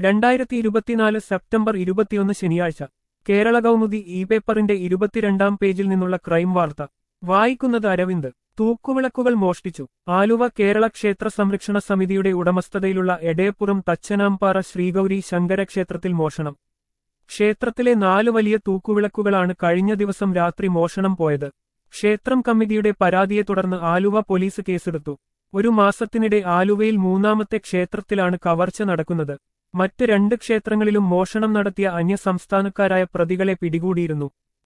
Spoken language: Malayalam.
രണ്ടായിരത്തി ഇരുപത്തിനാല് സെപ്റ്റംബർ ഇരുപത്തിയൊന്ന് ശനിയാഴ്ച കേരള കൗമുദി ഇ പേപ്പറിന്റെ ഇരുപത്തിരണ്ടാം പേജിൽ നിന്നുള്ള ക്രൈം വാർത്ത വായിക്കുന്നത് അരവിന്ദ് തൂക്കുവിളക്കുകൾ മോഷ്ടിച്ചു ആലുവ കേരള ക്ഷേത്ര സംരക്ഷണ സമിതിയുടെ ഉടമസ്ഥതയിലുള്ള എടയപ്പുറം തച്ചനാംപാറ ശ്രീഗൗരി ശങ്കര ക്ഷേത്രത്തിൽ മോഷണം ക്ഷേത്രത്തിലെ നാല് വലിയ തൂക്കുവിളക്കുകളാണ് കഴിഞ്ഞ ദിവസം രാത്രി മോഷണം പോയത് ക്ഷേത്രം കമ്മിറ്റിയുടെ പരാതിയെ തുടർന്ന് ആലുവ പോലീസ് കേസെടുത്തു ഒരു മാസത്തിനിടെ ആലുവയിൽ മൂന്നാമത്തെ ക്ഷേത്രത്തിലാണ് കവർച്ച നടക്കുന്നത് മറ്റ് രണ്ട് ക്ഷേത്രങ്ങളിലും മോഷണം നടത്തിയ അന്യസംസ്ഥാനക്കാരായ പ്രതികളെ പിടികൂടിയിരുന്നു